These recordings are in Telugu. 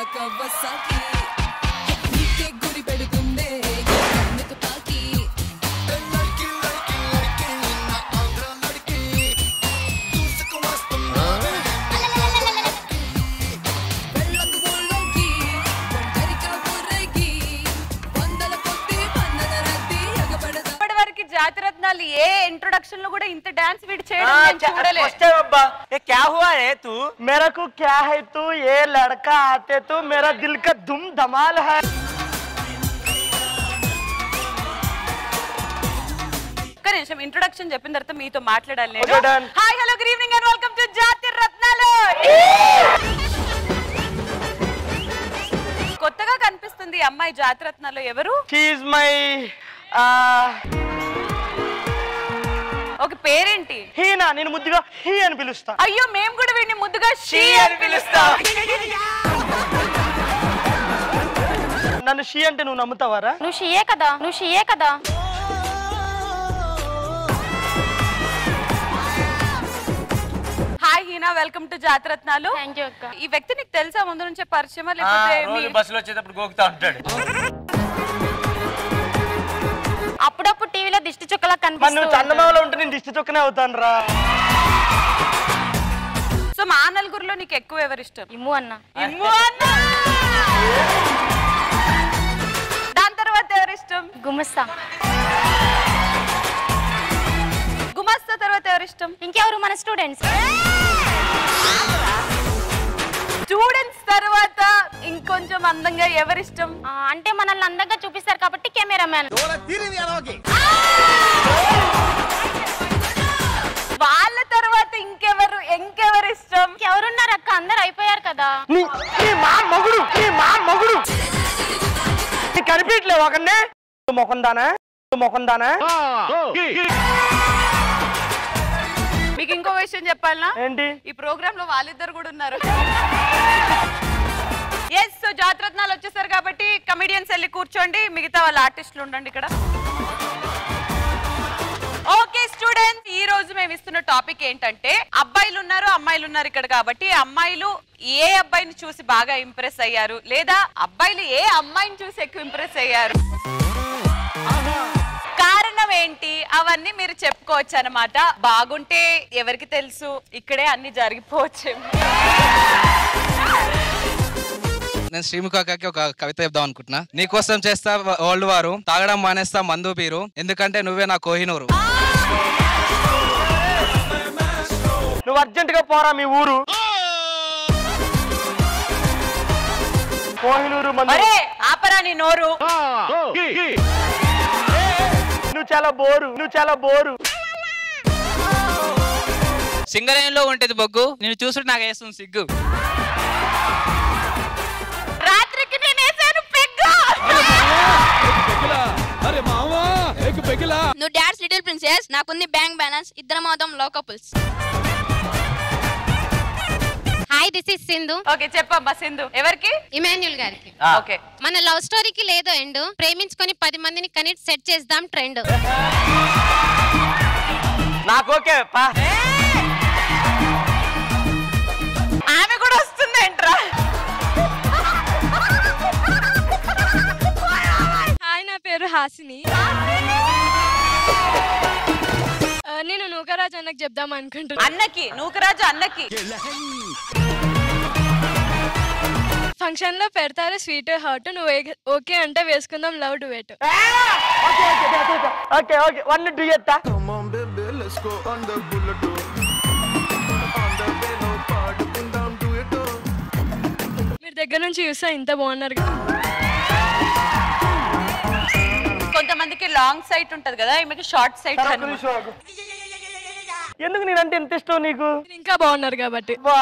కవ్వసాకి నీకే గురి పెడుతుందే కన్ను తుపాకి వెళ్ళకు ఊళ్ళోకి ఒంటరిగా ఊరేగి వందల కొద్ది వందల రద్దీ ఎగబడదా ఇప్పటి వరకు జాతిరత్నాలు ఏ ఇంట్రొడక్షన్ లో కూడా ఇంత డాన్స్ వీడి చేయడం నేను చూడలే फर्स्ट टाइम अब्बा ये क्या हुआ रे तू मेरा को क्या है तू ये लड़का आते तो मेरा दिल का धुम धमाल है ఒక్క నిమిషం ఇంట్రొడక్షన్ చెప్పిన తర్వాత మీతో మాట్లాడాలి Okay, done. Hi hello good evening and welcome to Jathi Ratnalu కొత్తగా కనిపిస్తుంది ఈ అమ్మాయి జాతి రత్నాలు ఎవరు शी इज माई ఒక పేరేంటి హీనా నేను ముద్దుగా హీ అని పిలుస్తా అయ్యో మేము కూడా వీడిని ముద్దుగా షీ అని పిలుస్తాం నన్ను షీ అంటే నువ్వు నమ్ముతావారా నువ్వు షియే కదా నువ్వు షియే కదా hi Heena welcome to Jathiratnalu thank you అక్క ఈ వ్యక్తి నీకు తెలుసా ముందు నుంచే పరిచయమా లేకపోతే రోజు మీ- బస్సులో వచ్చేటప్పుడు గోకుతా ఉంటాడు అప్పుడప్పుడు టీవీలో దిష్టి చుక్కలా మరి నువ్వు కనిపిస్తుంది చందమామలో ఉంటే నేను దిష్టి చొక్కనే అవుతాను రా సో మా నలుగురిలో నీకు ఎక్కువ ఎవరు ఇష్టం ఇమ్ము అన్న ఇమ్ము అన్న దాని తర్వాత ఎవరు ఇష్టం గుమస్తా గుమస్తా తర్వాత ఎవరు ఇష్టం ఇంకెవరు మన స్టూడెంట్స్ స్టూడెంట్స్ తర్వాత ఇంకొంచెం అందంగా ఎవరు ఇష్టం అంటే మనల్ని అందంగా చూపిస్తారు కాబట్టి కెమెరామ్యాన్ వాళ్ళ తర్వాత ఇంకెవరు ఇంకెవరు ఇష్టం ఎవరున్నారు అక్క అందరు అయిపోయారు కదా నీ నీ మా మొగుడు నీ మా మొగుడు నీకు కనిపించలే ఒకనే ముఖం దానా ముఖం దానా మీకు ఇంకో విషయం చెప్పాలనా ఏంటి ఈ ప్రోగ్రామ్ లో వాళ్ళిద్దరు కూడా ఉన్నారు ఎస్ సో జాతరత్నాలు వచ్చేసారు కాబట్టి కమిడియన్స్ వెళ్ళి కూర్చోండి మిగతా వాళ్ళ ఆర్టిస్టులు ఉండండి ఇక్కడ ఓకే స్టూడెంట్స్ ఈ రోజు మేము ఇస్తున్న టాపిక్ ఏంటంటే అబ్బాయిలు ఉన్నారు అమ్మాయిలు ఉన్నారు ఇక్కడ కాబట్టి అమ్మాయిలు ఏ అబ్బాయిని చూసి బాగా ఇంప్రెస్ అయ్యారు లేదా అబ్బాయిలు ఏ అమ్మాయిని చూసి ఎక్కువ ఇంప్రెస్ అయ్యారు కారణం ఏంటి అవన్నీ మీరు చెప్పుకోవచ్చు అనమాట బాగుంటే ఎవరికి తెలుసు ఇక్కడే అన్ని జరిగిపోవచ్చు నేను శ్రీముఖకి ఒక కవిత చెప్దాం అనుకుంటున్నా నీకోసం చేస్తా ఓల్డ్ వారు తాగడం మానేస్తా మందు పీరు ఎందుకంటే నువ్వే నా కోహినూరు నువ్వు అర్జెంట్ గా పోరా మీ ఊరు కోహినూరు మంది అరే ఆపరా నీ నోరు నువ్వు చాలా బోరు నువ్వు చాలా బోరు సింగరేణిలో ఉంటది బొగ్గు నేను చూసుడు నాకు వేస్తుంది సిగ్గు రాత్రికి నేను వేసాను పెగ్గు నువ్వు డాడ్స్ లిటిల్ ప్రిన్సెస్ నాకుంది బ్యాంక్ బ్యాలెన్స్ ఇద్దరం అవుతాం లో couples hi this is Sindhu okay చెప్పమ్మా సింధు ఎవరికి ఇమాన్యుల్ గారికి ఓకే మన లవ్ స్టోరీకి లేదో ఎండ్ ప్రేమించుకొని పది మందిని కని సెట్ చేద్దాం ట్రెండ్ నాకు ఓకే పా ఆమె కూడా వస్తుంది ఏంట్రా హాయ్ నా పేరు హాసిని ఆ, నేను నూకరాజ్ అన్నకు చెప్దాం అనుకుంటున్నా అన్నకి నూకరాజు అన్నకి ఫంక్షన్ లో పెడతారు స్వీట్ హాట్ నువ్వు ఏ- ఓకే అంటే వేసుకుందాం love duet okay okay one two ఎత్తా Come on, baby, let's go on the bullet. On the way, no పాడుకుందాం duet. మీరు దగ్గర నుంచి చూస్తే ఇంత బాగున్నారు కదా కొంతమందికి లాంగ్ సైట్ ఉంటది కదా ఈమెకి షార్ట్ సైట్ ఒక్క అన్నమాట నిమిషం ఆగు. ఎందుకు నేనంటే ఎంత ఇష్టం నీకు మీరు ఇంకా బాగున్నారు కాబట్టి వా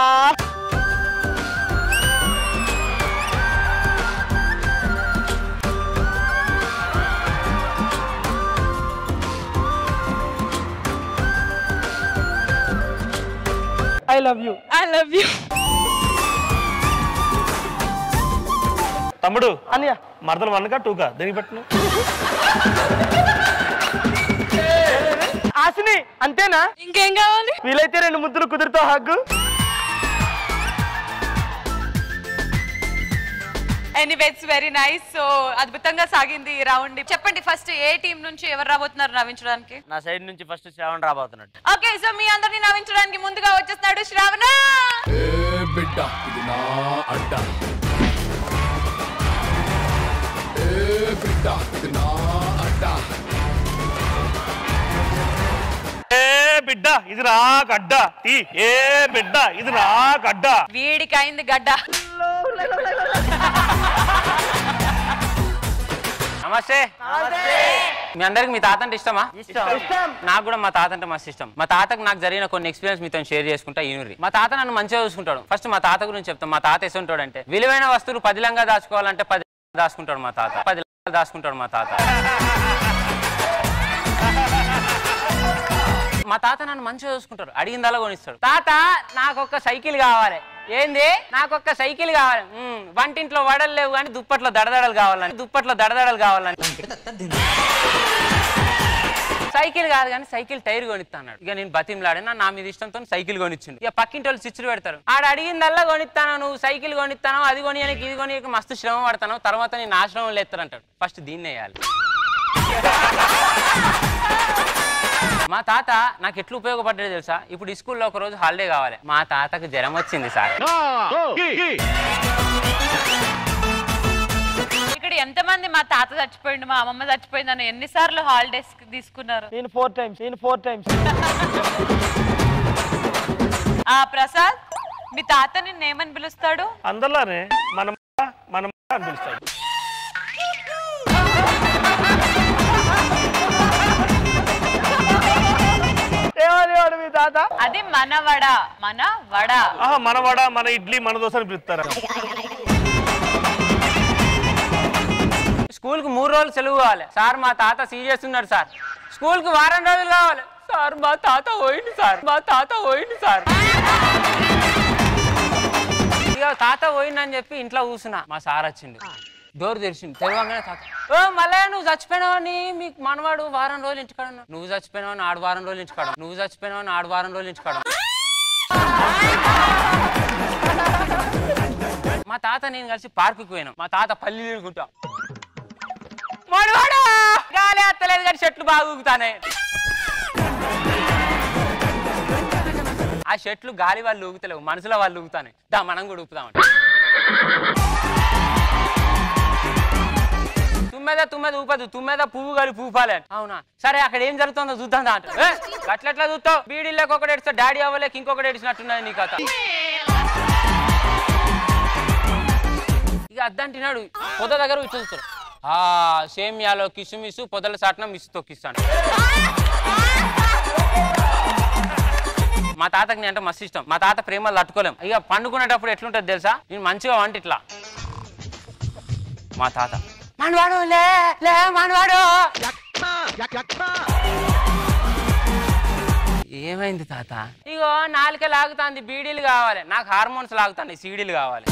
I love you I love you తమ్ముడు అన్నయ్య మరదలు వన్గా టూకా దేనికి పెట్టను ఆశని అంతేనా ఇంకేం కావాలి వీలైతే రెండు ముద్దులు కుదురుతో hug anyways very nice so అద్భుతంగా సాగింది ఈ రౌండ్ చెప్పండి ఫస్ట్ ఏ టీం నుంచి ఎవరు రాబోతున్నారు నవ్వించడానికి నా సైడ్ నుంచి ఫస్ట్ శ్రావణ్ రాబోతున్నట్టు ఓకే సో మీ అందరినీ నవ్వించడానికి ముందుగా వచ్చేస్తున్నాడు శ్రావణ బిడ్డ ఇది నా అడ్డ ఏ బిడ్డ ఇది నా అడ్డ ఏ బిడ్డ ఇది రా గడ్డ తీ ఏ బిడ్డ ఇది రా గడ్డ వీడికి అయింది గడ్డ నమస్తే మీ అందరికి మీ తాత అంటే ఇష్టమా ఇష్టం నాకు కూడా మా తాత అంటే మస్తు ఇష్టం మా తాతకు నాకు జరిగిన కొన్ని ఎక్స్పీరియన్స్ మీతో షేర్ చేసుకుంటా ఈనురి మా తాత నన్ను మంచిగా చూసుకుంటాడు ఫస్ట్ మా తాత గురించి చెప్తాం మా తాత ఎసుంటాడు అంటే విలువైన వస్తువులు పదిలంగా దాచుకోవాలంటే పది దాచుకుంటాడు మా తాత పది లక్షలు దాచుకుంటాడు మా తాత మా తాత నన్ను మంచిగా చూసుకుంటాడు అడిగిందల్లా కొనిస్తాడు తాత నాకు ఒక సైకిల్ కావాలి ఏంది నాకు ఒక సైకిల్ కావాలి "ఉమ్, వంటింట్లో వడలు లేవు కానీ దుప్పట్లో దడదడలు కావాలని దుప్పట్లో దడదడలు కావాలని సైకిల్ కాదు కానీ సైకిల్ టైర్ కొనిస్తా అన్నాడు ఇక నేను బతిమలాడినా నా మీద ఇష్టంతో సైకిల్ కొనిచ్చిండు ఇక పక్కింటి వాళ్ళు చిచ్చులు పెడతారు ఆడ అడిగిందల్లా కొనిస్తాను నువ్వు సైకిల్ కొనిస్తాను అది కొనియడానికి ఇది కొని మస్తు శ్రమ పడతాను తర్వాత నేను ఆశ్రమం లేస్తారు అంటాడు ఫస్ట్ దీన్ని వేయాలి మా తాత నాకు ఎట్లా ఉపయోగపడ్డది తెలుసా ఇప్పుడు ఈ స్కూల్లో ఒక రోజు హాలిడే కావాలి మా తాతకు జ్వరం వచ్చింది సార్ ఇక్కడ ఎంతమంది మా తాత చచ్చిపోయిండు మా అమ్మమ్మ చచ్చిపోయింది అని ఎన్నిసార్లు హాలిడేస్ తీసుకున్నారు నేను ఫోర్ టైమ్స్ నేను ఫోర్ టైమ్స్ ఆ ప్రసాద్ మీ తాత నిన్ను ఏమని పిలుస్తాడు అందరిలోనే మనం మనం అని పిలుస్తాడు ఏమనేవాడు మీ తాత అది మన వడ మన వడ ఆహా మన వడ మన ఇడ్లీ మన దోశ అని పిలుస్తారు స్కూల్ కు మూడు రోజులు సెలవు కావాలి సార్ మా తాత సీరియస్ ఉన్నాడు సార్ స్కూల్ కు వారం రోజులు కావాలి సార్ మా తాత పోయింది సార్ మా తాత పోయింది సార్ ఇక తాత పోయిందని చెప్పి ఇంట్లో కూర్చున్నా మా సార్ వచ్చిండు డోర్ తెరిచిండు తెరవగానే తాత ఓ మళ్ళీ నువ్వు చచ్చిపోయినావని మీకు మనవాడు వారం రోజులు ఇంటికాడ ఉన్నాడు. నువ్వు చచ్చిపోయినావని ఆడు వారం రోజులు ఇంటికాడ ఉన్నాడు. నువ్వు చచ్చిపోయినావని ఆడు వారం రోజులు ఇంటికాడ ఉన్నాడు. మా తాత నేను కలిసి పార్కుకి పోయినాం మా తాత పల్లి తిరుగుంటాం మనవాడా గాలి అత్తలేదు కానీ చెట్లు బాగా ఊగుతానే ఆ చెట్లు గాలి వాళ్ళు ఊగుతలేవు మనసులో వాళ్ళు ఊగుతానే దా మనం కూడా ఊపుతామంట తుమ్మెద తుమ్మెద ఊపదు తుమ్మెద పువ్వు కలిపి ఊపాలి అని. అవునా సరే అక్కడ ఏం జరుగుతుందో చూద్దాం దా అంటే "ఏ, గట్లెట్లా చూస్తావు బీడీలోకి ఒకటి ఏడిస్తే డాడీ అవ్వలేక ఇంకొకటి ఏడిచినట్టున్నది నీ కథ ఇక అద్దంటున్నాడు పొద దగ్గర ఇట్లా చూస్తాడు ఆ సేమియాలో కిసుమిసు పొదల సాటన మిస్ తొక్కిస్తాను మా తాతకి నేను అంటే మస్తు ఇష్టం మా తాత ప్రేమలు తట్టుకోలేం ఇక పండుకునేటప్పుడు ఎట్లుంటుంది తెలుసా నేను మంచిగా వంట ఇట్లా మా తాత మనవాడు లే లే మనవాడు ఏమైంది తాత ఇగో నాలుక లాగుతాంది బీడీలు కావాలి నాకు హార్మోన్స్ లాగుతాయి సీడీలు కావాలి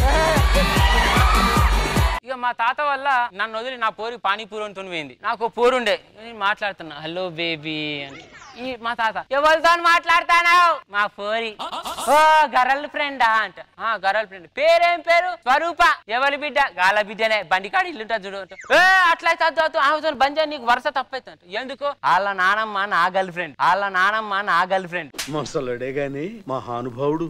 ఇక మా తాత వల్ల నన్ను వదిలి నా పోరి పానీపూరి అంటూ పోయింది నాకు ఓ పోరు ఉండే నేను మాట్లాడుతున్నా హలో బేబీ అని ఈ మా తాత ఎవరితో మాట్లాడతానావు మా పోరి ఓ గరల్ ఫ్రెండా అంట ఆ గరల్ ఫ్రెండ్ పేరేం పేరు స్వరూప ఎవరి బిడ్డ గాల బిడ్డనే బండికాడ ఇల్లుంటా చూడు అంట. ఏ అట్లయితే వద్దు వద్దు ఆమెతో బంజా నీకు వరుస తప్పైతే ఎందుకు వాళ్ళ నానమ్మ నా గర్ల్ ఫ్రెండ్ వాళ్ళ నానమ్మ నా గర్ల్ ఫ్రెండ్ మొసలుడే గాని మహానుభావుడు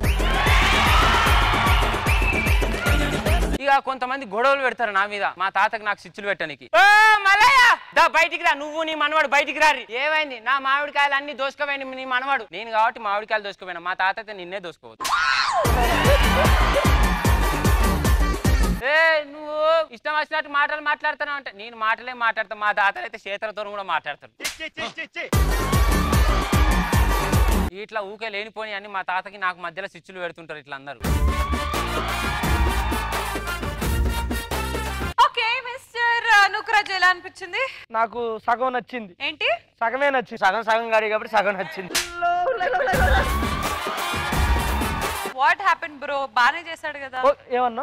ఇక కొంతమంది గొడవలు పెడతారు నా మీద మా తాతకి నాకు సిచ్చులు పెట్టడానికి ఓ మల్లయ్య దా బయటికి రా నువ్వు నీ మనవాడు బయటికి రారి ఏమైంది నా మామిడికాయలు అన్ని దోసుకుపోయింది నీ మనవాడు నేను కాబట్టి మామిడికాయలు దోసుకుపోయినా మా తాత అయితే నిన్నే దోసుకోవద్దు ఏ నువ్వు ఇష్టం వచ్చినట్టు మాటలు మాట్లాడుతున్నావు అంటే నేను మాటలే మాట్లాడతా మా తాతలు అయితే చేతులతో కూడా మాట్లాడతారు ఇట్లా ఊకే లేనిపోని అని మా తాతకి నాకు మధ్యలో సిచ్చులు పెడుతుంటారు ఇట్లా అందరూ ఓకే మిస్టర్ నుకురాజ్ ఎలా అనిపించింది నాకు సగం నచ్చింది ఏంటి సగమే నచ్చింది సగం సగం గాడి కాబట్టి సగం నచ్చింది వాట్ హ్యాపెన్ బ్రో బానే చేశాడు కదా ఓ, ఏమన్నా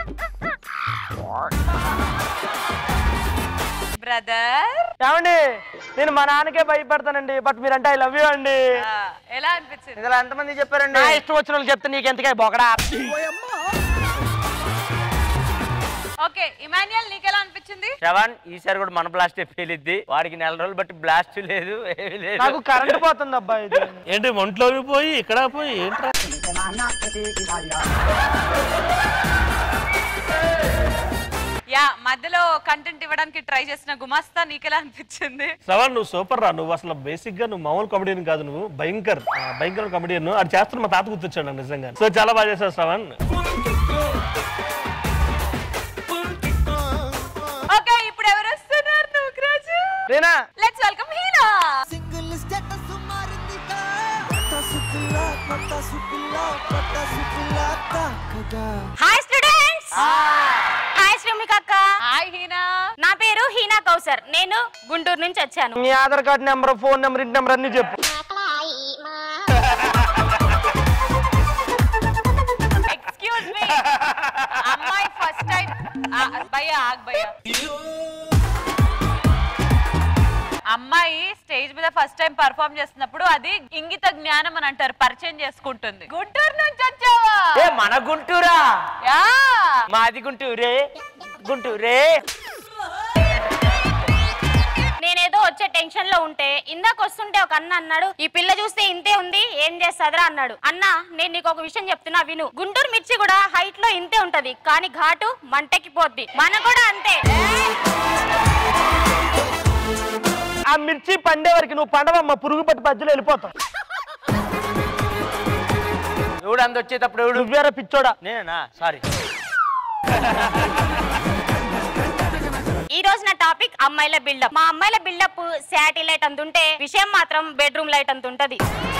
బ్రదర్ ఏమండి నేను మా నాన్నకే భయపడతానండి బట్ మీరంటే ఐ లవ్ యూ అండి ఎలా అనిపించింది ఇందులో ఎంతమంది చెప్పారండి నా ఇష్టం వచ్చిన వాళ్ళు చెప్తే నీకెంతకే బొకడా ఓకే ఇమాన్యుయల్ నీకెలా అనిపించింది శ్రవణ్ ఈసారి కూడా మన బ్లాస్టే పేలిద్ది వాడికి నెల రోజులు బట్టి బ్లాస్ట్ లేదు ఏమీ లేదు నాకు కరెంట్ పోతుంది అబ్బా ఇది ఏంటి ఒంట్లోకి పోయి ఇక్కడ పోయి ఏంట్రా యా మధ్యలో కంటెంట్ ఇవ్వడానికి ట్రై చేసిన గుమాస్తా నీకెలా అనిపించింది శ్రవణ్ నువ్వు సూపర్ రా నువ్వు అసలు బేసిక్ గా నువ్వు మామూలు కామెడియన్ కాదు నువ్వు భయంకర్ ఆ, భయంకర కామెడియన్ అది చేస్తున్న మా తాత గుర్తొచ్చాడు నాకు నిజంగా సో చాలా బాగా చేశావు శ్రవణ్ ఓకే ఇప్పుడు ఎవరు వస్తున్నారు నువ్వు రాజు నేనా let's welcome Heena hi students hi Srimika అక్క హాయ్ హీనా నా పేరు హీనా కౌసర్ నేను గుంటూరు నుంచి వచ్చాను మీ Aadhaar card number phone number ఇంటి నెంబర్ అన్ని చెప్పు ఎక్స్క్యూజ్ మీ అమ్మాయి ఫస్ట్ టైం భయ్య ఆగ్ భయ్య అమ్మాయి స్టేజ్ మీద ఫస్ట్ టైం పర్ఫామ్ చేస్తున్నప్పుడు అది ఇంగిత జ్ఞానం అని అంటారు పరిచయం చేసుకుంటుంది గుంటూరు నుంచి వచ్చావా ఏ మన గుంటూరా యా మాది గుంటూరే గుంటూరే నేనేదో వచ్చే టెన్షన్ లో ఉంటే ఇందాక వస్తుంటే ఒక అన్న అన్నాడు ఈ పిల్ల చూస్తే ఇంతే ఉంది ఏం చేస్తుందిరా అన్నాడు అన్న నేను నీకు ఒక విషయం చెప్తున్నా విను గుంటూరు మిర్చి కూడా హైట్ లో ఇంతే ఉంటది కానీ ఘాటు మంటకి పోద్ది మన కూడా అంతే ఆ మిర్చి పండే వరకు నువ్వు పండవమ్మ పురుగు పట్టి మధ్యలో వెళ్ళిపోతావు ఎవడు అంద వచ్చేటప్పుడు ఎవడు నువ్వేరా పిచ్చోడా నేనా సారీ ఈ రోజు నా టాపిక్ అమ్మాయిల బిల్డప్ మా అమ్మాయిల బిల్డప్ శాటిలైట్ అంత ఉంటే విషయం మాత్రం బెడ్రూమ్ లైట్ అంత ఉంటది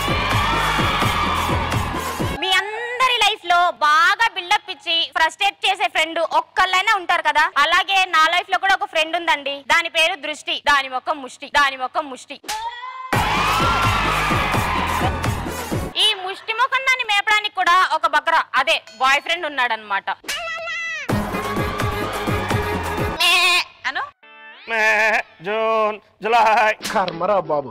మీ అందరి లైఫ్ లో బాగా బిల్డప్ ఇచ్చి ఫ్రస్ట్రేట్ చేసే ఫ్రెండ్ ఒక్కళ్ళైనా ఉంటారు కదా అలాగే నా లైఫ్ లో కూడా ఒక ఫ్రెండ్ ఉందండి దాని పేరు దృష్టి దాని మొక్క ముష్టి దాని మొక్క ముష్టి ఈ ముష్టి ముఖం దాన్ని మేపడానికి కూడా ఒక బక్రా అదే బాయ్ ఫ్రెండ్ ఉన్నాడనమాట అను మే, జూన్ జులై కర్మరా బాబు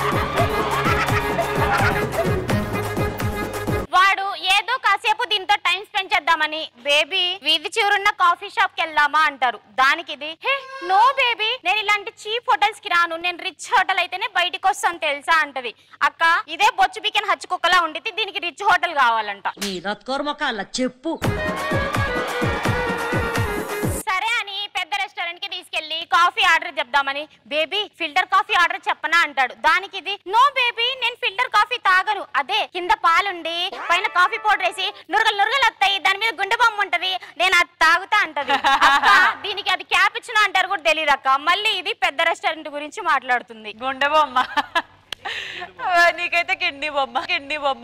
వాడు ఏదో కాసేపు దీంతో టైం స్పెండ్ చేద్దామని బేబీ వీధి చివరున్న కాఫీ షాప్ కి వెళ్దామా అంటారు దానికి ఇది హే నో బేబీ నేను ఇలాంటి చీప్ హోటల్స్ కి రాను నేను రిచ్ హోటల్ అయితేనే బయటికి వస్తాను తెలుసా అంటది అక్క ఇదే బొచ్చు బికెన్ హచ్చు కుక్కలా ఉండితే దీనికి రిచ్ హోటల్ కావాలంట నీ రత్కోర్మకాల చెప్పు సరే అని పెద్ద రెస్టారెంట్ కి తీసుకెళ్లి కాఫీ ఆర్డర్ చెప్దామని బేబీ ఫిల్టర్ కాఫీ ఆర్డర్ చెప్పనా అంటాడు దానికి ఇది నో బేబీ నేను ఫిల్టర్ కాఫీ తాగను అదే కింద పాలుండి పైన కాఫీ పౌడర్ వేసి నురగలు నురగలు వస్తాయి దాని మీద గుండె బొమ్మ ఉంటది నేను అది తాగుతా అంటది అక్క, దీనికి అది క్యాప్ ఇచ్చిన అంటారు కూడా తెలియదు అక్క మళ్ళీ ఇది పెద్ద రెస్టారెంట్ గురించి మాట్లాడుతుంది గుండె బొమ్మ ఆ, నీకైతే కిడ్నీ బొమ్మ కిడ్నీ బొమ్మ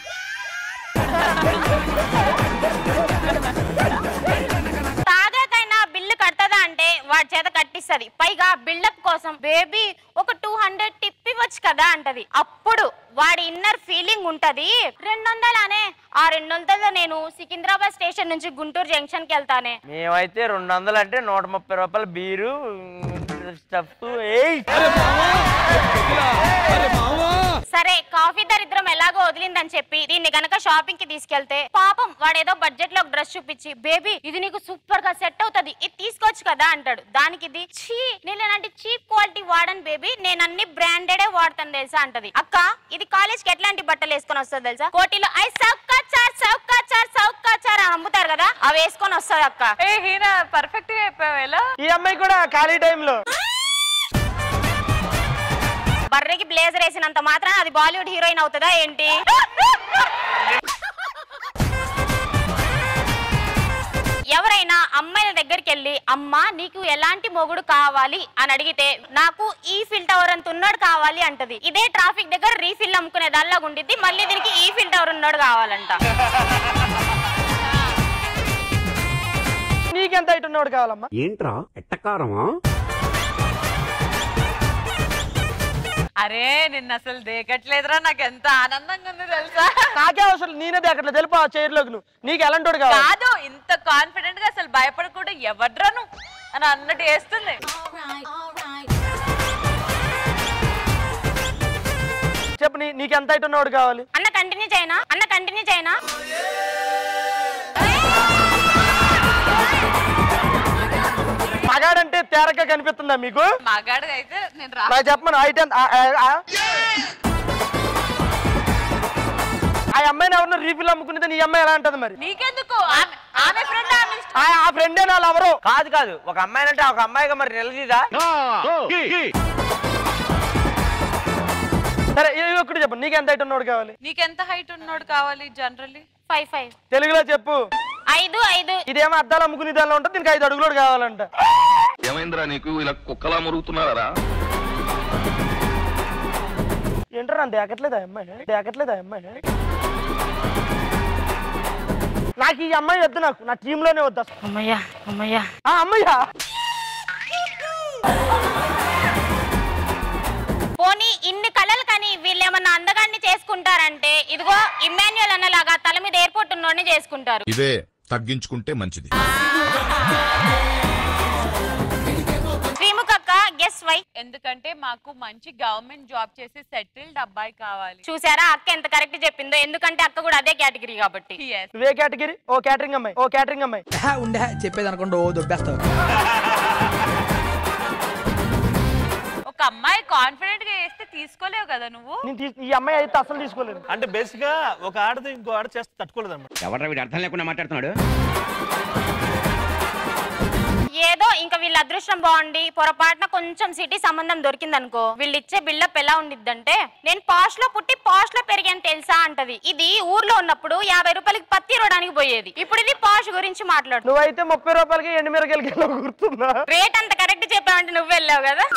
తాగాకైనా బిల్లు కడతదా అంటే వాడి చేత కట్టిస్తది పైగా బిల్డప్ కోసం బేబీ ఒక టూ హండ్రెడ్ టిప్ ఇవ్వచ్చు కదా అంటది అప్పుడు వాడి ఇన్నర్ ఫీలింగ్ ఉంటది రెండు వందలనే ఆ రెండు వందలతో నేను సికింద్రాబాద్ స్టేషన్ నుంచి గుంటూరు జంక్షన్ కి వెళ్తానే మేమైతే రెండు వందలు అంటే నూట ముప్పై రూపాయలు బీరు స్టఫ్ ఏయ్ సరే కాఫీ దరిద్రం ఎలాగో వదిలిందని చెప్పి దీన్ని గనక షాపింగ్ కి తీసుకెళ్తే పాపం వాడేదో బడ్జెట్ లో డ్రెస్ చూపించి బేబీ ఇది నీకు సూపర్ గా సెట్ అవుతది ఇది తీసుకోవచ్చు కదా అంటాడు దానికి ఇది చీ నేను ఇలాంటి చీప్ క్వాలిటీ వాడను బేబీ నేను అన్ని బ్రాండెడే వాడతాను తెలుసా అంటది అక్క ఇది కాలేజ్ కి ఎట్లాంటి బట్టలు వేసుకొని వస్తుంది తెలుసా కోటిలో ఐ సౌకా చార్ సౌకా చార్ సౌకా చార్ అని అమ్ముతారు కదా అవి వేసుకొని వస్తుంది అక్క ఏ హీనా పర్ఫెక్ట్ గా చెప్పావు ఎలా ఈ అమ్మాయి కూడా ఖాళీ టైంలో బర్రెకి బ్లేజర్ వేసినంత మాత్రాన అది బాలీవుడ్ హీరోయిన్ అవుతుందా ఏంటి ఎవరైనా అమ్మాయిల దగ్గరికి వెళ్ళి అమ్మా నీకు ఎలాంటి మొగుడు కావాలి అని అడిగితే నాకు ఈ ఫిల్ టవర్ అంత ఉన్నాడు కావాలి అంటది ఇదే ట్రాఫిక్ దగ్గర రీఫిల్ అమ్ముకునే దానిలాగా ఉండిద్ది మళ్ళీ దీనికి ఈ ఫిల్ టవర్ ఉన్నాడు కావాలంట నీకెంత హైట్ ఉన్నవాడు కావాలమ్మా ఏంట్రా ఎట్టకారమా అరే నిన్న అసలు దేకట్లేదురా నాకు ఎంత ఆనందంగా ఉంది తెలుసా నాకే అవసరం నేనే దేకట్లే తెలుపు ఆ చైర్లోకి నువ్వు నీకు ఎలాంటి కావాలి కాదు ఇంత కాన్ఫిడెంట్ గా అసలు భయపడకుండా ఎవడ్రా నువ్వు అని అన్నట్టు వేస్తుంది చెప్పు నీ నీకు ఎంత హైట్ ఉన్నవాడు కావాలి అన్న కంటిన్యూ చేయనా అన్న కంటిన్యూ చేయనా మగాడంటే తేరగా కనిపిస్తుందా మీకు మగాడు అయితే నేను రా నాకు చెప్పమను హైట్ ఎంత ఆ- ఆ- ఆ- ఆ అమ్మాయిని ఎవరినో రీఫిల్ అమ్ముకునేది నీ అమ్మాయి ఎలా అంటది మరి నీకెందుకు ఆమె- ఆమె ఫ్రెండ్ ఆమె ఇష్టం. ఆ- ఆ ఫ్రెండే వాళ్ళు ఎవరు కాదు కాదు ఒక అమ్మాయి అంటే ఒక అమ్మాయిగా మరి నిలదీదా సరే ఇవి ఒక్కటి చెప్పు నీకు ఎంత హైట్ ఉన్నోడు కావాలి నీకెంత హైట్ ఉన్నోడు కావాలి జనరల్లీ ఫైవ్ ఫైవ్ తెలుగులో చెప్పు ఐదు ఐదు ఇదేమో అద్దాలు అమ్ముకునే దానిలో ఉంటుంది దీనికి ఐదు అడుగులోడు కావాలంట ఏమైందిరా నీకు ఇలా కుక్కలా మురుగుతున్నారా ఏంటో నన్ను దేకట్లేదా అమ్మాయి దేకట్లేదా అమ్మాయి నాకు ఈ అమ్మాయి వద్దు నాకు నా టీమ్ లోనే వద్దు అసలు. అమ్మయ్యా అమ్మయ్యా ఆ అమ్మయ్యా పోనీ ఇన్ని కళలు కానీ వీళ్ళు ఏమన్నా అందగాన్ని చేసుకుంటారంటే ఇదిగో ఇమ్మాన్యుయల్ అన్నలాగా తల మీద ఎయిర్పోర్ట్ ఉన్నోడిని చేసుకుంటారు ఇవే తగ్గించుకుంటే మంచిది శ్రీముఖ అక్క గెస్ వై ఎందుకంటే మాకు మంచి గవర్నమెంట్ జాబ్ చేసి సెటిల్డ్ అబ్బాయి కావాలి చూసారా అక్క ఎంత కరెక్ట్ చెప్పిందో ఎందుకంటే అక్క కూడా అదే కేటగిరీ కాబట్టి నువ్వే కేటగిరీ ఓ క్యాటరింగ్ అమ్మాయి ఓ క్యాటరింగ్ అమ్మాయి ఉండే చెప్పేది అనుకోండి ఓ దొబ్బేస్తావు ఒక అమ్మాయి కాన్ఫిడెంట్ గా చేస్తే తీసుకోలేవు కదా నువ్వు నేను తీ- ఈ అమ్మాయి అయితే అసలు తీసుకోలేదు అంటే బేసిక్ గా ఒక ఆడది ఇంకో ఆడ చేస్తే తట్టుకోలేదు అన్నమాట ఎవడ్రా వీడు అర్థం లేకుండా మాట్లాడుతున్నాడు ఏదో ఇంకా వీళ్ళ అదృష్టం బాగుండి పొరపాటున కొంచెం సిటీ సంబంధం దొరికింది అనుకో వీళ్ళు ఇచ్చే బిల్డప్ ఎలా ఉండిద్దంటే నేను పాష్ లో పుట్టి పాష్ లో పెరిగాను తెలుసా అంటది ఇది ఊర్లో ఉన్నప్పుడు యాభై రూపాయలకి పత్తి ఇవ్వడానికి పోయేది ఇప్పుడు ఇది పాష్ గురించి మాట్లాడు నువ్వైతే ముప్పై రూపాయలకి ఎండు మిరకాయలకి వెళ్ళావు గుర్తుందా రేట్ అంత కరెక్ట్ చెప్పావంటే నువ్వు వెళ్ళావు కదా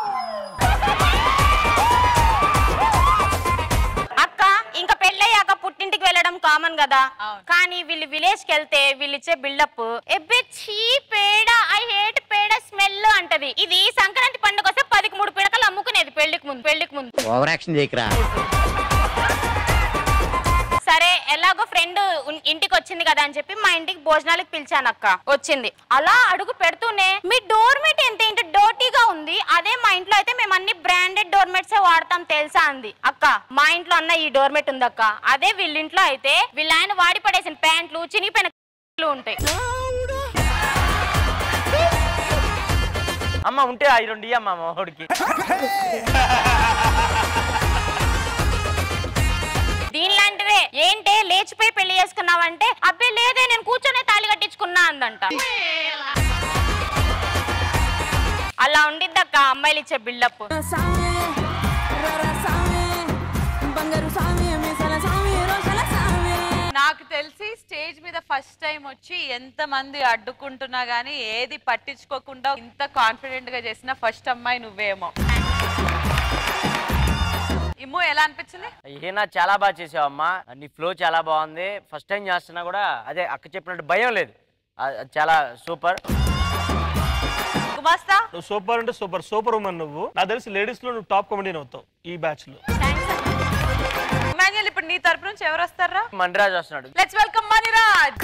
అక్క ఇంకా పెళ్ళయ్యాక పుట్టింటికి వెళ్ళడం కామన్ కదా కానీ వీళ్ళు విలేజ్ కి వెళ్తే వీళ్ళు ఇచ్చే బిల్డప్ ఎబ్బే చీ పేడ ఐ హేట్ పేడ స్మెల్ అంటది ఇది సంక్రాంతి పండుగ వస్తే పదికి మూడు పిడకలు అమ్ముకునేది పెళ్లికి ముందు పెళ్లికి ముందు ఓవర్ యాక్షన్ చేయకరా సరే ఎలాగో ఫ్రెండ్ ఇంటికి వచ్చింది కదా అని చెప్పి మా ఇంటికి భోజనాలకు పిలిచాను అక్క వచ్చింది అలా అడుగు పెడుతూనే మీ డోర్ మేట్ ఎంత ఏంటి డోటీగా ఉంది అదే మా ఇంట్లో అయితే మేము అన్ని బ్రాండెడ్ డోర్ మేట్స్ వాడతాం తెలుసా అంది అక్క మా ఇంట్లో అన్న ఈ డోర్ మేట్ ఉంది అక్క అదే వీళ్ళ ఇంట్లో అయితే వీళ్ళ ఆయన వాడి పడేసిన ప్యాంట్లు చినిగిపోయిన లు ఉంటాయి అమ్మ ఉంటే అవి రెండు ఇయ్యమ్మ మా వాడికి దీనిలాంటివే ఏంటే లేచిపోయి పెళ్లి చేసుకున్నావంటే అబ్బే లేదే నేను కూర్చొనే తాళి కట్టించుకున్నా అందంట అలా ఉండిద్దక్క అమ్మాయిలు ఇచ్చే బిల్డప్ నాకు తెలిసి స్టేజ్ మీద ఫస్ట్ టైం వచ్చి ఎంత మంది అడ్డుకుంటున్నా గానీ ఏది పట్టించుకోకుండా ఇంత కాన్ఫిడెంట్ గా చేసిన ఫస్ట్ అమ్మాయి నువ్వేమో ఇమ్ము ఎలా అనిపించింది ఈయన చాలా బాగా చేసావు అమ్మా నీ ఫ్లో చాలా బాగుంది ఫస్ట్ టైం చేస్తున్నా కూడా అదే అక్క చెప్పినట్టు భయం లేదు ఆ- అది చాలా సూపర్ గుమాస్తా నువ్వు సూపర్ అంటే సూపర్ సూపర్ ఉమెన్ నువ్వు నాకు తెలిసి లేడీస్ లో నువ్వు టాప్ కమెడీని అవుతావు ఈ బ్యాచ్ లో ఇమాన్యుయల్ ఇప్పుడు నీ తరపు నుంచి ఎవరు వస్తారా మణిరాజ్ వస్తున్నాడు లెట్స్ వెల్కమ్ మణిరాజ్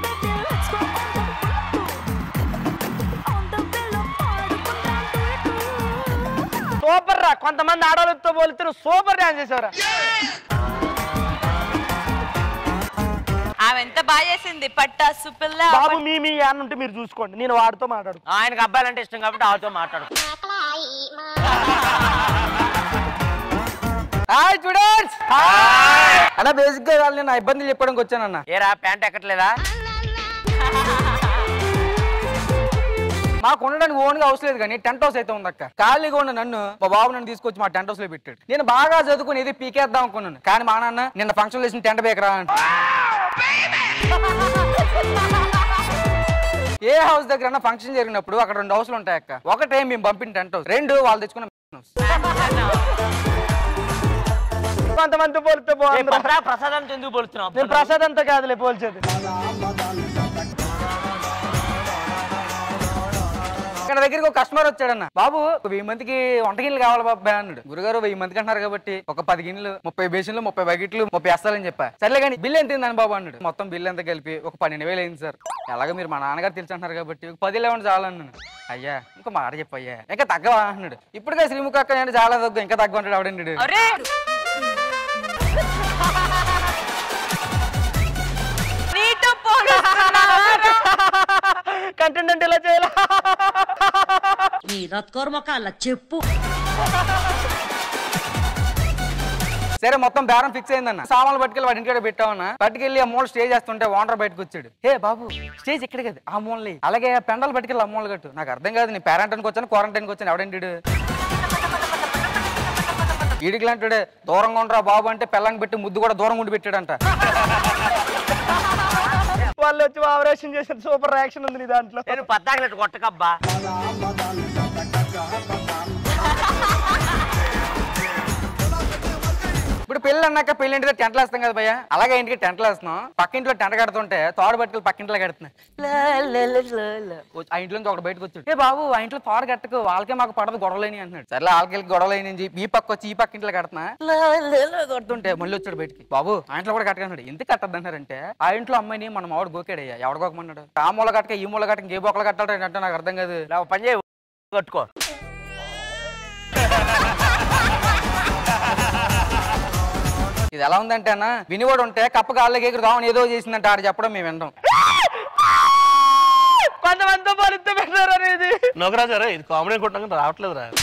సూపర్ రా కొంతమంది ఆడవాళ్ళతో పోలితే నువ్వు సూపర్ డాన్స్ చేసావురా ఆమె ఎంత బాగా చేసింది పట్టాసు పిల్ల బాబు మీ మీ యాన్ ఉంటే మీరు చూసుకోండి నేను వాడితో మాట్లాడు ఆయనకు అబ్బాయిలంటే ఇష్టం కాబట్టి ఆవిడతో మాట్లాడు హాయ్ స్టూడెంట్స్ అన్న బేసిక్ గా వాళ్ళు నా ఇబ్బందులు చెప్పడానికి వచ్చానన్న ఏరా ప్యాంట్ ఎక్కట్లేదా మాకు ఉండడానికి ఓన్ గా అవసరం లేదు కానీ టెంట్ హౌస్ అయితే ఉందక్క ఖాళీగా ఉన్న నన్ను మా బాబు నన్ను తీసుకొచ్చి మా టెంట్ హౌస్ లో పెట్టాడు నేను బాగా చదువుకుని ఇది పీకేద్దాం అనుకున్నాను కానీ మా నాన్న నిన్న ఫంక్షన్ వేసిన టెంట్ బేకరా అంట ఏ హౌస్ దగ్గర ఫంక్షన్ జరిగినప్పుడు అక్కడ రెండు హౌస్లు ఉంటాయి అక్క ఒకటే మేము పంపిన టెంట్ హౌస్ రెండు వాళ్ళు తెచ్చుకున్న house. కొంతమంది పోలితే బాగుంది ప్రసాదం ఎందుకు పోలుతున్నావు నేను ప్రసాద్ అంతా కాదులే పోల్చేది ఇక్కడ దగ్గరికి ఒక కస్టమర్ వచ్చాడన్న బాబు ఒక వెయ్యి మందికి వంట గిన్నెలు కావాలి బాబా అన్నాడు గురుగారు వెయ్యి మందికి అంటున్నారు కాబట్టి ఒక పది గిన్నెలు ముప్పై బేసిన్లు ముప్పై బకెట్లు ముప్పై వేస్తాలని చెప్పా సర్లే కానీ బిల్ ఎంత అయిందని బాబు అన్నాడు మొత్తం బిల్ ఎంత కలిపి ఒక పన్నెండు వేలు అయింది సార్ ఎలాగో మీరు మా నాన్నగారు తెలిసి అంటున్నారు కాబట్టి ఒక పది లేవండి చాలా అన్నాను అయ్యా ఇంకో మాట చెప్పయ్యా ఇంకా తగ్గవా అన్నాడు ఇప్పుడుగా శ్రీముఖ అక్క నేను చాలా తగ్గు ఇంకా తగ్గ అంటాడు ఆవిడండి అరే నీతో పోలుస్తున్నావా? కంటెంట్ అంటే ఇలా చేయాలి నీ రత్కోర మొక్కల చెప్పు సరే మొత్తం బేరం ఫిక్స్ అయిందన్న సామాన్లు పట్టుకెళ్ళి వాడి ఇంటికాడ పెట్టామన్న పట్టుకెళ్ళి ఆ మూల స్టేజ్ చేస్తుంటే ఓనర్ బయటకు వచ్చాడు హే బాబు స్టేజ్ ఇక్కడ కదా ఆ మూలని అలాగే పెండలు పట్టుకెళ్ళి ఆ మూల కట్టు నాకు అర్థం కాదు నీ పేరెంటానికి వచ్చాను క్వారంటైన్కి వచ్చాను ఎవడండి ఈడు? ఈడికి లాంటి దూరంగా ఉండరా బాబు అంటే పెళ్ళానికి పెట్టి ముద్దు కూడా దూరం ఉండి పెట్టాడంట వాళ్ళు వచ్చి ఆపరేషన్ చేసిన సూపర్ రియాక్షన్ ఉంది నీ దాంట్లో నేను పద్దాకలెట్టు కొట్టకబ్బా ఇప్పుడు పెళ్ళి అన్నాక పెళ్లి ఇంటికి టెంట్లు వేస్తాం కదా భయ్య అలాగే ఇంటికి టెంట్లు వేస్తున్నాం పక్క ఇంట్లో టెంట కడుతుంటే తోడు పట్టుకెళ్ళి పక్క ఇంట్లో కడుతున్నాయి ఆ ఇంట్లో నుంచి ఒకటి బయటకు వచ్చాడు ఏ బాబు ఆ ఇంట్లో తోడు కట్టకు వాళ్ళకే మాకు పడదు గొడవలేని అంటున్నాడు సరే వాళ్ళకి గొడవలేని అని చెప్పి ఈ పక్క వచ్చి ఈ పక్క ఇంట్లో కడుతున్నా లా, లా, లా కొడుతుంటే మళ్ళీ వచ్చాడు బయటికి బాబు ఆ ఇంట్లో కూడా కట్టకన్నాడు ఎందుకు కట్టద్దు అంటారంటే ఆ ఇంట్లో అమ్మాయిని మన మావాడు గోకాడయ్యా ఎవడ గోకమన్నాడు ఆ మూల కట్టక ఈ మూల కట్టక ఏ బొక్కలు కట్టాడు అంటే నాకు అర్థం కాదు లేవు పని చేయి కట్టుకో ఇది ఎలా ఉందంటే అన్న వినివాడు ఉంటే కప్ప గాల్లోకి ఎగురుదామని ఏదో చేసిందంటే ఆడు చెప్పడం మేము వినడం కొంతమందితో పోలిస్తే పెట్టారు అనేది నోకరాజు రే ఇది కామెడీ కొట్టడం రావట్లేదు రా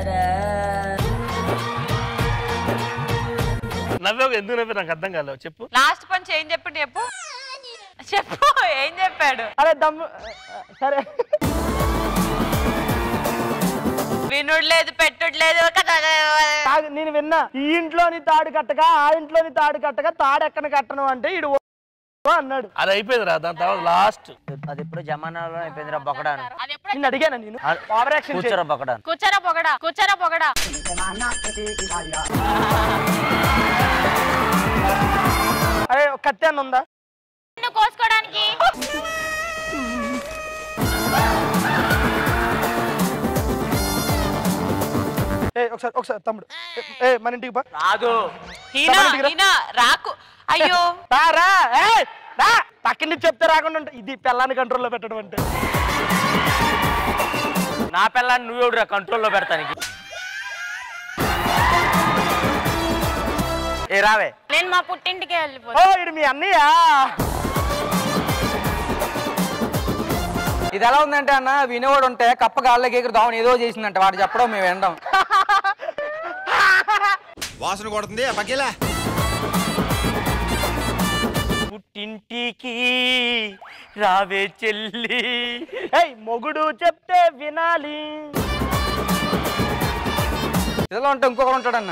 నవ్వావు ఎందుకు నవ్వు నాకు అర్థం కాలేవు చెప్పు లాస్ట్ పంచ్ ఏం చెప్పిండు చెప్పు చెప్పు ఏం చెప్పాడు అరే దమ్ము సరే వినుడు లేదు పెట్టుడు లేదు కాదు, నేను విన్నా ఈ ఇంట్లోని తాడు కట్టక ఆ ఇంట్లోని తాడు కట్టక తాడు ఎక్కడ కట్టను అంటే ఇడు అన్నాడు అది అయిపోయింది రా దాని తర్వాత లాస్ట్ అది ఎప్పుడు జమానాలో అయిపోయిందిరా బొకడాను నిన్ను అడిగాను నేను ఓవర్ యాక్షన్ కూర్చోరా బొకడాను కూర్చోరా పొగడా కూర్చోరా పొగడా అరే ఒక కత్తి అన్న ఉందా నిన్ను కోసుకోవడానికి ఏ ఒకసారి ఒకసారి తమ్ముడు ఏ, ఏ మన ఇంటికి బా రాదు హీనా హీనా రాకు అయ్యో రా రా ఏయ్, రా పక్కన నుంచి చెప్తే రాకుండా ఉంటా. ఇది పిల్లాన్ని కంట్రోల్లో పెట్టడం అంటే నా పిల్లాన్ని నువ్వెవడురా కంట్రోల్లో పెడతానికి ఏ రావే నేను మా పుట్టింటికి ఓ వెళ్ళిపోతా ఇది మీ అన్నయ్య ఇది ఎలా ఉందంటే అన్న వినేవాడు ఉంటే కప్ప గాల్లోకి ఎగురుదామని ఏదో చేసిందంట వాడు చెప్పడం మేము వినడం వాసన కొడుతుంది పక్కేలా పుట్టింటికి రావే చెల్లి ఏయ్ మొగుడు చెప్తే వినాలి ఇదిలో ఉంటే ఇంకొకడు ఉంటాడన్న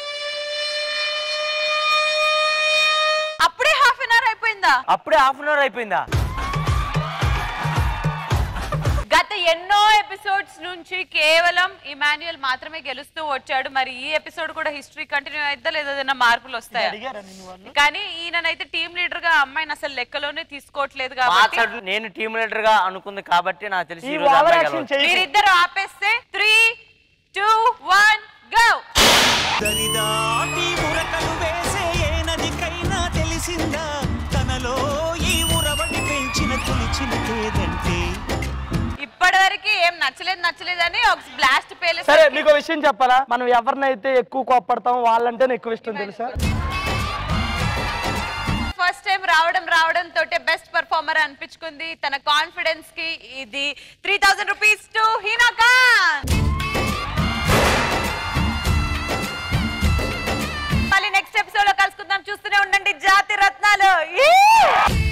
అప్పుడే హాఫ్ అన్ అవర్ అయిపోయిందా అప్పుడే హాఫ్ అన్ అవర్ అయిపోయిందా గత ఎన్నో ఎపిసోడ్స్ నుంచి కేవలం ఇమాన్యుయల్ మాత్రమే గెలుస్తూ వచ్చాడు మరి ఈ ఎపిసోడ్ కూడా హిస్టరీ కంటిన్యూ అయిద్దా లేదా ఏదైనా మార్పులు వస్తాయా అడిగారా నిన్ను వాళ్ళు కానీ ఈయననైతే టీమ్ లీడర్ గా అమ్మాయిని అసలు లెక్కలోనే తీసుకోవట్లేదు మా కాబట్టి సైడ్ నేను టీమ్ లీడర్ గా అనుకుంది కాబట్టి నాకు తెలిసి ఈ ఈ రోజు ఓవర్ అమ్మాయి యాక్షన్ గెలవచ్చు. చెయ్యి మీరిద్దరు ఆపేస్తే త్రీ టూ వన్ గో దరిదాటి ఉరకలు వేసే ఏ నదికైనా తెలిసిందా తనలో ఈ ఉరవడి పెంచిన తొలిచిన కేదంటే ఇప్పటి వరకు ఏం నచ్చలేదు నచ్చలేదని ఒక బ్లాస్ట్ పేలే సరే మీకు ఒక విషయం చెప్పాలా మనం ఎవరినైతే ఎక్కువ కోప్పడతాం వాళ్ళంటే ఎక్కువ ఇష్టం తెలుసా ఫస్ట్ టైం రావడం రావడం తోటే బెస్ట్ పర్ఫార్మర్ అనిపించుకుంది తన కాన్ఫిడెన్స్ కి ఇది three thousand rupees to Hina Khan మళ్ళీ నెక్స్ట్ ఎపిసోడ్ లో కలుసుకుందాం చూస్తూనే ఉండండి జాతి రత్నాలు ఈ!